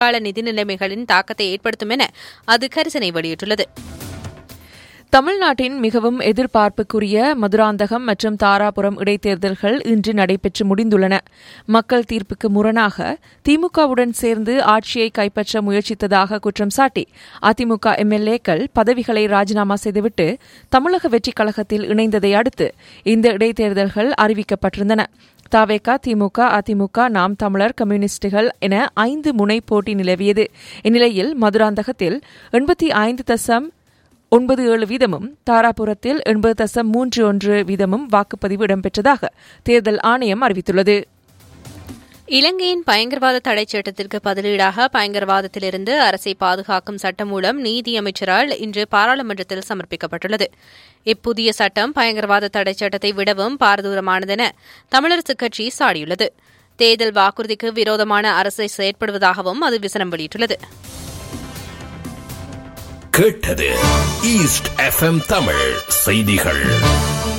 கால நிதி நிலைமைகளின் தாக்கத்தை ஏற்படுத்தும் என அது கரிசனை வெளியிட்டுள்ளது தமிழ்நாட்டின் மிகவும் எதிர்பார்ப்புக்குரிய மதுராந்தகம் மற்றும் தாராபுரம் இடைத்தேர்தல்கள் இன்று நடைபெற்று முடிந்துள்ளன மக்கள் தீர்ப்புக்கு முரணாக திமுகவுடன் சேர்ந்து ஆட்சியை கைப்பற்ற முயற்சித்ததாக குற்றம் சாட்டி அதிமுக எம்எல்ஏக்கள் பதவிகளை ராஜினாமா செய்துவிட்டு தமிழக வெற்றிக் கழகத்தில் இணைந்ததை அடுத்து இந்த இடைத்தேர்தல்கள் அறிவிக்கப்பட்டிருந்தன தாவேகா திமுக அதிமுக நாம் தமிழர் கம்யூனிஸ்டுகள் என ஐந்து முனை போட்டி நிலவியது இந்நிலையில் மதுராந்தகத்தில் எண்பத்தி ஐந்து தசம் ஒன்பது ஏழு வீதமும் தாராபுரத்தில் எண்பது தசம் மூன்று ஒன்று வீதமும் வாக்குப்பதிவு இடம்பெற்றதாக தேர்தல் ஆணையம் அறிவித்துள்ளது இலங்கையின் பயங்கரவாத தடைச் சட்டத்திற்கு பதிலீடாக பயங்கரவாதத்திலிருந்து அரசை பாதுகாக்கும் சட்டம் மூலம் நீதி அமைச்சரால் இன்று பாராளுமன்றத்தில் சமர்ப்பிக்கப்பட்டுள்ளது இப்புதிய சட்டம் பயங்கரவாத தடைச் சட்டத்தை விடவும் பாரதூரமானதென தமிழரசுக் கட்சி சாடியுள்ளது தேர்தல் வாக்குறுதிக்கு விரோதமான அரசை செயற்படுவதாகவும் அது விசனம் வெளியிட்டுள்ளது கேட்டது ஈஸ்ட் எஃப்எம் தமிழ் செய்திகள்